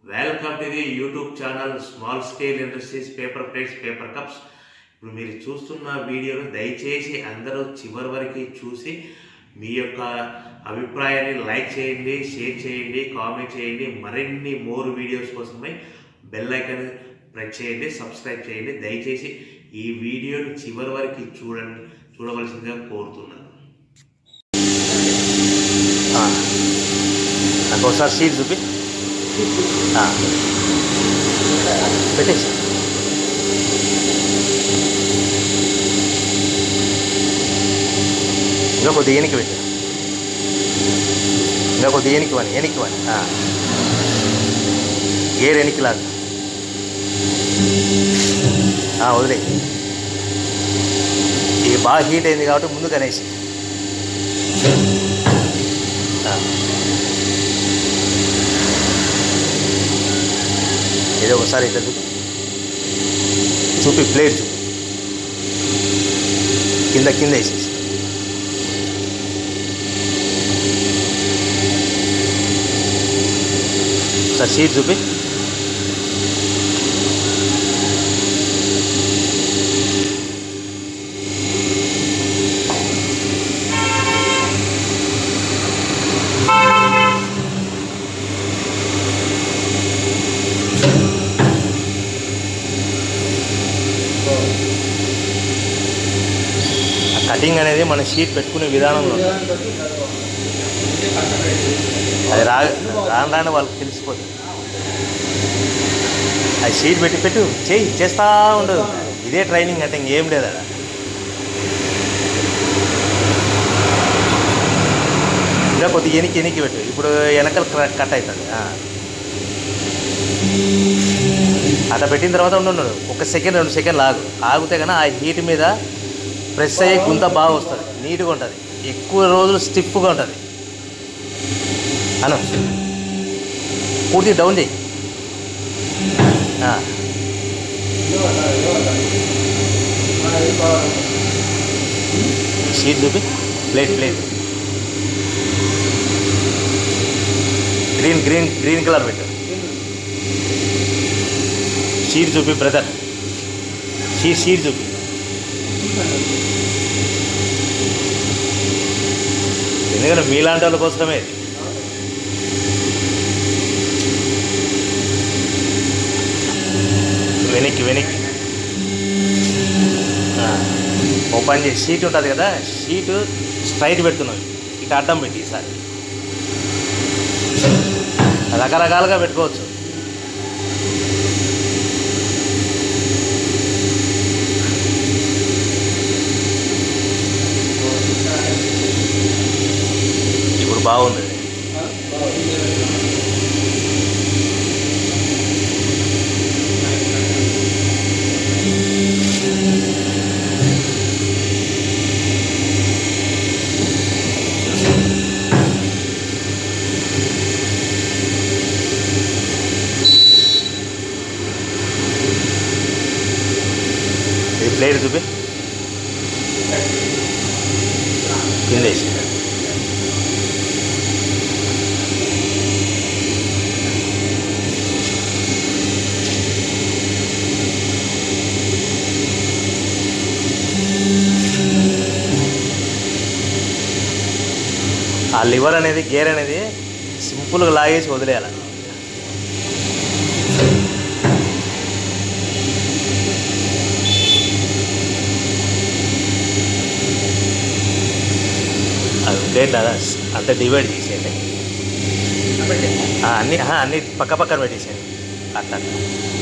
Welcome to the YouTube channel small scale industries paper plates paper cups ఇప్పుడు మీరు చూస్తున్న వీడియోను దయచేసి అందరూ చివరి వరకు చూసి మీ యొక్క అభిప్రాయాన్ని లైక్ చేయండి షేర్ చేయండి కామెంట్ చేయండి మరిన్ని మోర్ వీడియోస్ కోసమై బెల్ ఐకాన్ ప్రెస్ చేయండి సబ్స్క్రైబ్ చేయండి దయచేసి ఈ వీడియోని చివరి వరకు చూడండి చూడవలసిందిగా కోరుతున్నాను ఆ. నాకు ఒకసారి సీట్ చూపి ఆ. పెట్టేసి ఇంకా కొద్దిగా ఎనికి పెట్టు ఇంకా కొద్దిగా ఎనికి వాని ఎనికి వాని ఆ. గేర్ ఎనికి లాగా ఆ, వదిలే ఇది బాగా హీట్ అయింది కాబట్టి ముందుకు అనేసి ఆ. ఏదో ఒకసారి ఇట్లా చూపి చూపి ప్లేట్ చూపి కింద కింద వేసేసి ఒకసారి షీట్ చూపి ఆ కటింగ్ అనేది మన షీట్ పెట్టుకునే విధానంలో ఉంటుంది. అది రా రాను రాను వాళ్ళకి తెలిసిపోతుంది అది షీట్ పెట్టి పెట్టు చేయి చేస్తూ ఉండదు ఇదే ట్రైనింగ్ అంటే ఇంకేం లేదు అక్కడ ఇంకా కొద్దిగా ఎనికి ఎనికి పెట్టు ఇప్పుడు వెనకలు క- కట్ అవుతుంది ఆ. అట్లా పెట్టిన తర్వాత ఉండు ఉండు. ఒక సెకండ్ రెండు సెకండ్లు ఆగు ఆగితే కానీ ఆ హీట్ మీద ప్రెస్ అయ్యి గుంత బాగా వస్తుంది నీట్గా ఉంటుంది ఎక్కువ రోజులు స్టిఫ్గా ఉంటుంది అను పూర్తి డౌన్ చేయి ఆ. షీట్ చూపి plate plate green green green colour పెట్టు షీట్ చూపి బ్రదర్ షీట్ షీట్ చూపి ఎందుకంటే మీలాంటి వాళ్ళ కోసమే ఇది. వెనక్కి వెనక్కి ఆ, ఓపెన్ చేసి షీట్ ఉంటుంది కదా షీట్ స్ట్రైట్ పెడుతున్నాం ఇటు అడ్డం పెట్టి ఈసారి రకరకాలుగా పెట్టుకోవచ్చు ఇప్పుడు బాగుంది ఇది ప్లేట్ చూపి కింద వేసి ఆ లివర్ అనేది గేర్ అనేది సింపుల్గా లాగేసి వదిలేయాలి అది ప్లేట్ అలా అంతా డివైడ్ చేసేయండి ఆ, అన్ని ఆహా, అన్ని పక్క పక్కన పెట్టేసేయండి అట్లా అట్లా.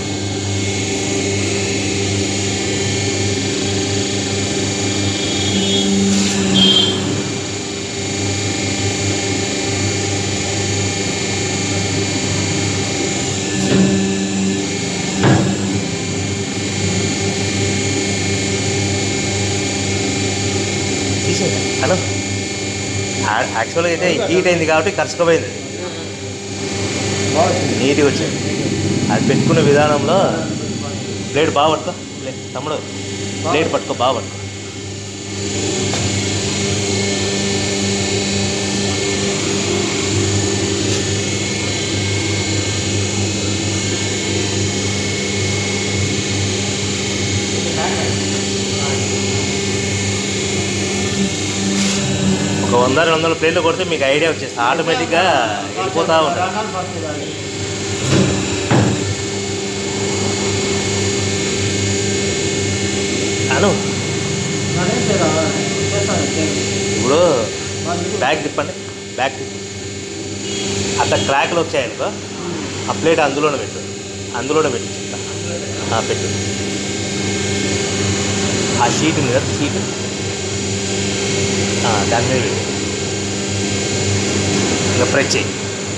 తీసేయండి హలో యాక్చువల్గా అయితే హీట్ అయింది కాబట్టి కరుచుకుపోయింది అది నీట్గా వచ్చింది అది పెట్టుకునే విధానంలో ప్లేట్ బాగా పట్టుకో ప్లేట్ తమ్ముడు ప్లేట్ పట్టుకో బాగా పట్టుకో వంద రెండు వందల ప్లేట్లు కొడితే మీకు ఐడియా వచ్చేస్తుంది ఆటోమేటిక్గా వెళ్ళిపోతూ ఉంటుంది ప్రాణాలు పడుతుంది అది. అను అదేం చేయరా? చేస్తాను, చేస్తాను. ఇప్పుడు వాళ్ళు బ్యాగ్ తిప్పండి బ్యాగ్ తిప్పండి అక్కడ క్రాక్లు వచ్చాయనుకో ఆ ప్లేట్ అందులోనే పెట్టు అందులోనే పెట్టు చెప్తా ఆ, పెట్టు ఆ షీట్ ఉంది కదా షీట్ ఆ, దాని మీద పెట్టు ఇంకా ప్రెస్ చేయి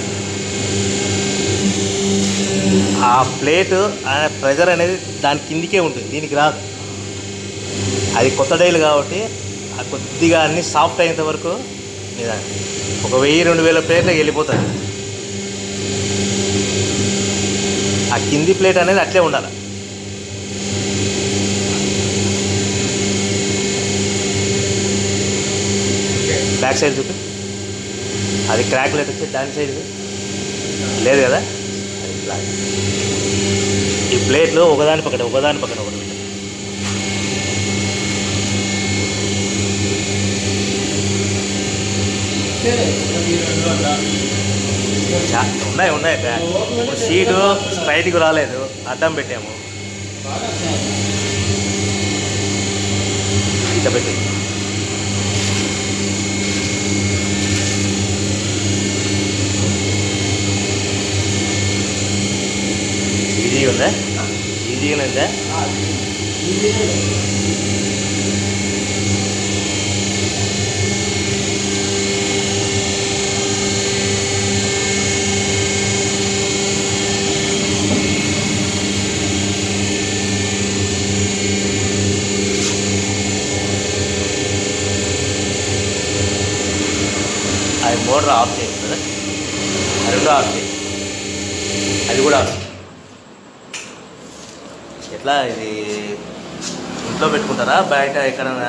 ఆ ప్లేట్ ఆ ప్రెజర్ అనేది దాని కిందికే ఉంటుంది దీనికి రాదు అది కొత్త డైలు కాబట్టి ఆ కొద్దిగా అన్ని సాఫ్ట్ అయ్యేంత వరకు నిదానం ఒక వెయ్యి రెండు వేల ప్లేట్లకు వెళ్ళిపోతుంది ఆ కింది ప్లేట్ అనేది అట్లే ఉండాలి బ్యాక్ సైడ్ చూపి అది క్రాక్ లెట్ వచ్చి దాని సైడ్ లేదు కదా అది బ్లాక్ ఈ ప్లేట్లు ఒకదాని పక్కన ఒకదాని పక్కన ఒకటి పెట్టు. సరే, ఒకటి, రెండు అట్లా. చా- ఉన్నాయి ఉన్నాయి బ్యాగ్ షీటు స్ట్రైట్కి రాలేదు అడ్డం పెట్టాము బాగా వచ్చాయి. ఇట్లా పెట్టి ఈజీగా ఉందా ఈజీగానే ఉందా ఆ, ఇది అది మోటార్ ఆఫ్ చేయండి కదా అది కూడా ఆఫ్ చేయి అది కూడా ఆఫ్ చేయి. ఎట్లా ఇది ఇంట్లో పెట్టుకుంటారా బయట ఎక్కడైనా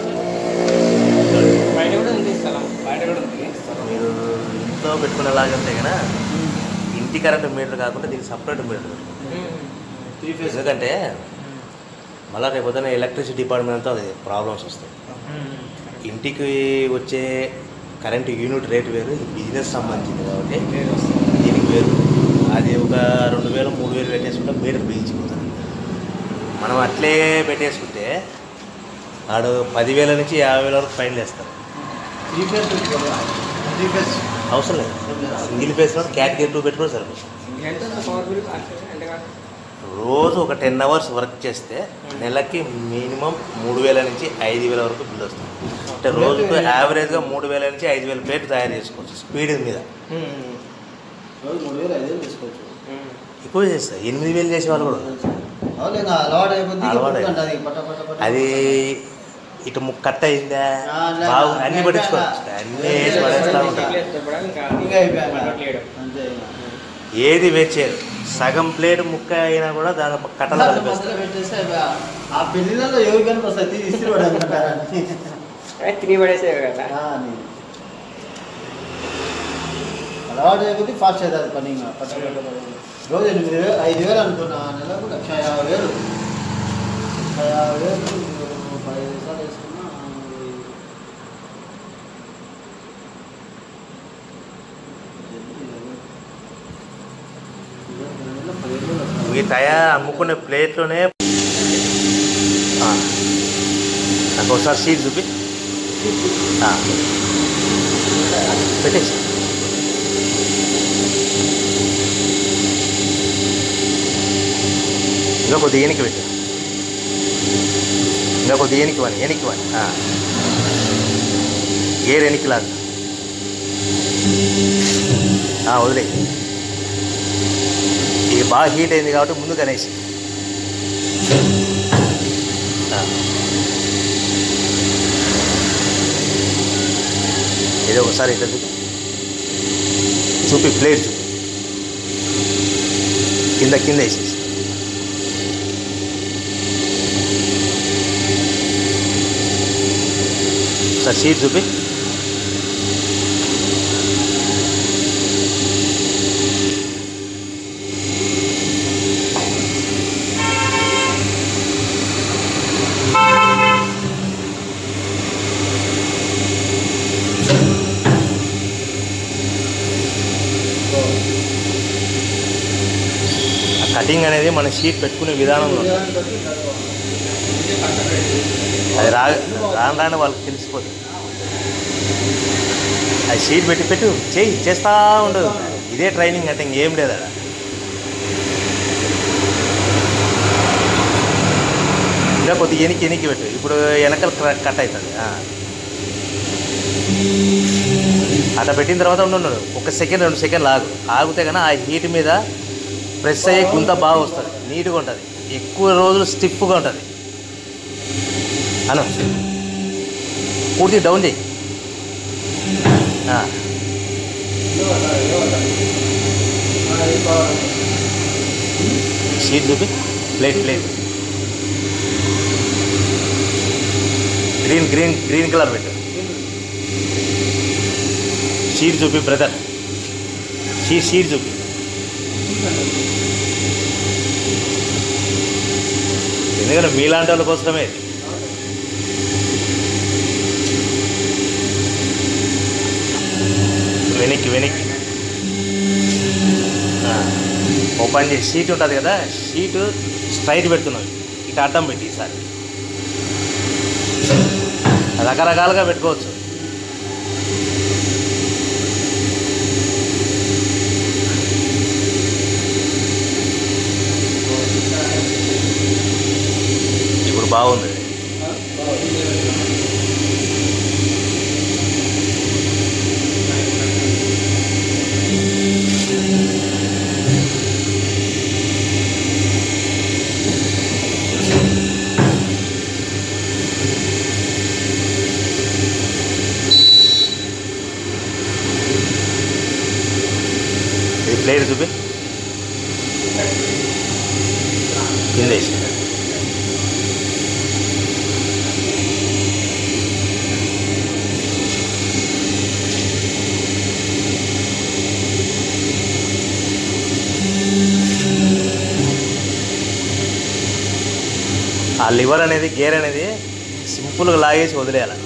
బయట కూడా ఉంది స్థలం బయట కూడా ఉంది స్థలం మీరు ఇంట్లో పెట్టుకునేలాగంటే కదా ఇంటి కరెంట్ మీటర్ కాకుండా దీనికి సపరేట్ మీటర్ పెట్టుకోండి. త్రీ ఫేస్ ఎందుకంటే మళ్ళీ రేపు పొద్దున్న ఎలక్ట్రిసిటీ డిపార్ట్మెంట్తో అది ప్రాబ్లమ్స్ వస్తాయి ఇంటికి వచ్చే కరెంట్ యూనిట్ రేట్ వేరు ఇది బిజినెస్ సంబంధించింది కాబట్టి దీనికి వేరు అది ఒక రెండు వేలు మూడు వేలు పెట్టేసుకుంటే మీటర్ బిగించిపోతుంది మనం అట్లే పెట్టేసుకుంటే వాడు పదివేల నుంచి యాభై వేల వరకు ఫైన్ వేస్తారు త్రీ ఫేస్ పెట్టుకోరా? త్రీ ఫేస్ అవసరం లేదు సింగిల్ ఫేస్ కేటగిరీ టూ పెట్టుకుని సరిపోతుంది ఎంత పవర్ బిల్ అంటే కాదు రోజు ఒక టెన్ అవర్స్ వర్క్ చేస్తే నెలకి మినిమం మూడు వేల నుంచి ఐదు వేల వరకు బిల్ వస్తుంది అంటే రోజుకు యావరేజ్గా మూడు వేల నుంచి ఐదు వేల ప్లేట్ తయారు చేసుకోవచ్చు స్పీడ్ మీద రోజు మూడు వేలు ఐదు వేలు తీసుకోవచ్చు ఎక్కువ చేస్తారు ఎనిమిది వేలు చేసే వాళ్ళు కూడా ఉన్నారు. అవును ఇంకా అలవాటు అయిపోద్ది అలవాటు ఇంకా అది పట్ట పట్ట పట్ట అది ఇటు ముక్క కట్ అయిందా ఆ, లే- బాగు అన్ని లే- పట్టించుకోవచ్చు అన్ని వేసి పడేస్తూ ఉంటారు ఇంకా అయిపోయాక పడట్లేడు. అంతే ఇంకా. ఏది వేస్ట్ చేయరు సగం ప్లేట్ ముక్క అయినా కూడా దాని కట్టలు మధ్యలో కలిపేస్తారు పెట్టేస్తే అయిపోయా. ఆ పెళ్లిళ్ళలో ఎవరు కనుక వస్తాయి తీసి ఇస్త్రీ పడేసుకుంటారని తిని పడేసే కదా ఆ, అని. అలవాటు అయిపోతే ఫాస్ట్ అవుతుంది పని ఇంకా పట్ట పట్ట పట్ట. రోజు ఎనిమిది వేలు ఐదు వేలు అనుకున్నా నెలకు లక్ష యాభై వేలు లక్ష యాభై వేలు పది నిమిషాలు వేసుకున్నా పదిహేను వేలు వస్తుంది. ఈ తయారు అమ్ముకునే ప్లేట్లోనే ఆ. నాకు ఒకసారి సీట్ చూపి ఆ. పెట్టేసి ఇంకా కొద్దిగా ఎనికి పెట్టు ఇంకా కొద్దిగా ఎనికి వాని ఎనికి వాని ఆ. గేర్ ఎనికి లాగా ఆ, వదిలే ఇది బాగా హీట్ అయింది కాబట్టి ముందు కనేసి ఆ. ఇది ఒకసారి ఇట్లా చూపి చూపి ప్లేట్ చూపి కింద కింద వేసేసి ఒకసారి సీట్ చూపి కటింగ్ అనేది మన షీట్ పెట్టుకునే విధానంలో ఉంటుంది. విధానం బట్టి చదవాలి. అది రా రాను రాను వాళ్ళకి తెలిసిపోతుంది అది షీట్ పెట్టి పెట్టు చేయి చేస్తా ఉండదు ఇదే ట్రైనింగ్ అంటే ఇంకేం లేదు అక్కడ ఇంకా కొద్దిగా ఎనికి ఎనికి పెట్టు ఇప్పుడు వెనకలు క్ర- కట్ అవుతుంది ఆ. అట్లా పెట్టిన తర్వాత ఉండు ఒక సెకండ్ రెండు సెకండ్లు ఆగు ఆగితే కానీ ఆ హీట్ మీద ప్రెస్ అయ్యే గుంత బాగా వస్తుంది నీట్గా ఉంటుంది ఎక్కువ రోజులు స్టిఫ్గా ఉంటుంది అను పూర్తి డౌన్ చేయి ఆ, ఇవ్వాలా, ఇవ్వాలా. ఆ, ఇవ్వాలి. షీట్ చూపి plate plate green green green colour పెట్టు షీట్ చూపి బ్రదర్ షీట్ షీట్ చూపి ఎందుకంటే మీలాంటి వాళ్ళ కోసమే ఇది. వెనక్కి వెనక్కి ఆ, ఓపెన్ చేసి షీట్ ఉంటుంది కదా షీట్ స్ట్రైట్ పెడుతున్నాం ఇటు అడ్డం పెట్టి ఈసారి రకరకాలుగా పెట్టుకోవచ్చు ఇప్పుడు బాగుంది ఇది ప్లేట్ చూపి కింద వేసి ఆ లివర్ అనేది గేర్ అనేది సింపుల్గా లాగేసి వదిలేయాలి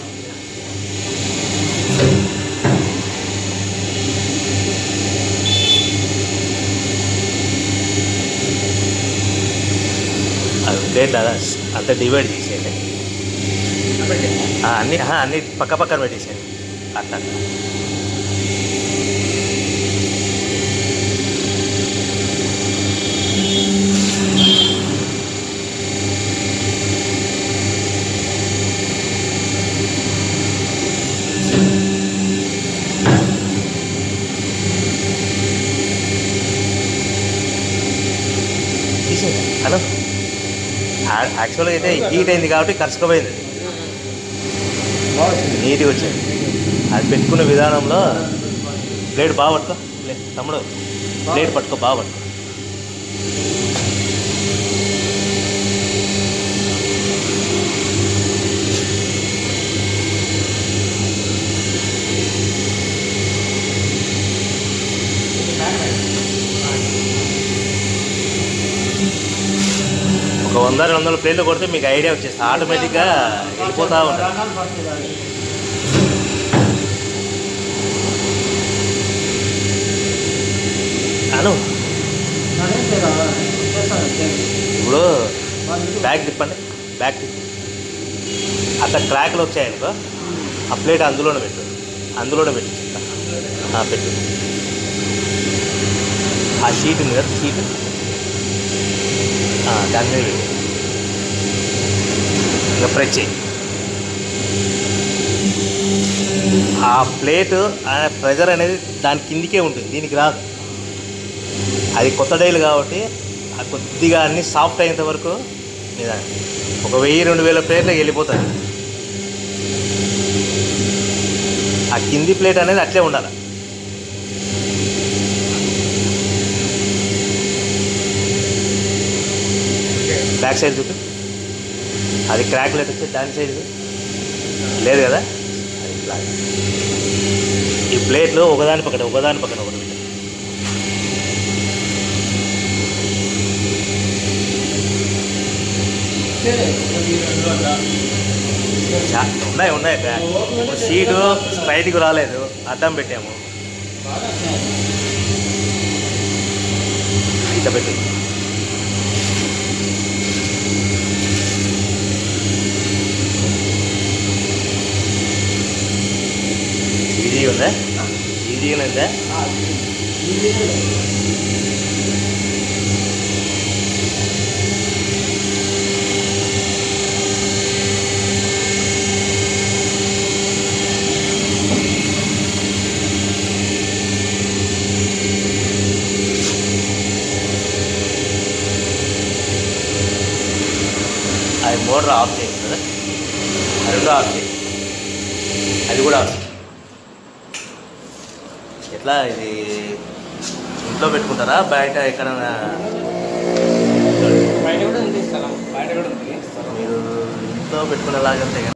అది ప్లేట్ అలా అంత డివైడ్ చేసేయండి ఆ, అన్ని ఆ, అన్ని పక్క పక్కన పెట్టేసేయండి అట్లా అట్లా. తీసేయండి హలో యా- యాక్చువల్గా అయితే హీట్ అయింది కాబట్టి కరుచుకుపోయింది అది. బాగా వచ్చింది. నీట్గా వచ్చింది అది పెట్టుకునే విధానంలో ప్లేట్ బాగా పట్టుకో ప్లేట్ తమ్ముడు ప్లేట్ పట్టుకో బాగా పట్టుకో ఒక వంద రెండు వందల ప్లేట్లు కొడితే మీకు ఐడియా వచ్చేస్తుంది ఆటోమేటిక్గా వెళ్ళిపోతూ ఉంటుంది ప్రాణాలు పట్టుకోవాలి. అను నానేం చేయాలా? చేస్తాను, చేస్తాను. ఇప్పుడు వాళ్ళు బ్యాగ్ తిప్పండి బ్యాగ్ తిప్పి అక్కడ క్రాక్లు వచ్చాయనుకో ఆ ప్లేట్ అందులోనే పెట్టు అందులోనే పెట్టు చెప్తా. ఆ, పెట్టు ఆ షీట్ ఉంది కదా షీట్ ఆ, దాని మీద పెట్టు ఇంకా ప్రెస్ చేయి ఆ ప్లేట్ ఆ ప్రెజర్ అనేది దాని కిందికే ఉంటుంది దీనికి రాదు అది కొత్త డైలు కాబట్టి ఆ కొద్దిగా అన్ని సాఫ్ట్ అయ్యేంత వరకు నిదానం ఒక వెయ్యి రెండు వేల ప్లేట్లకు వెళ్ళిపోతుంది ఆ కింది ప్లేట్ అనేది అట్లే ఉండాలి బ్యాక్ సైడ్ చూపి అది క్రాక్ లెట్ వచ్చి దాని సైడ్ లేదు కదా అది ఇట్లా. ఈ ప్లేట్లు ఒకదాని పక్కన ఒకదాని పక్కన ఒకటి పెట్టు. చా- ఉన్నాయి ఉన్నాయి బ్యాగ్ ఇప్పుడు సీటు స్ట్రైట్కి రాలేదు అడ్డం పెట్టాము ఇట్లా పెట్టు క్లీన్ అయితే అది మోటార్ ఆఫ్ చేయండి కదా అది రెండు ఆఫ్ చేయండి అది కూడా ఆఫ్ చేయండి. ఎట్లా ఇది ఇంట్లో పెట్టుకుంటారా బయట ఎక్కడైనా బయట కూడా ఉంది స్థలం బయట కూడా ఉంది మీరు ఇంట్లో పెట్టుకునేలాగా అంతే కదా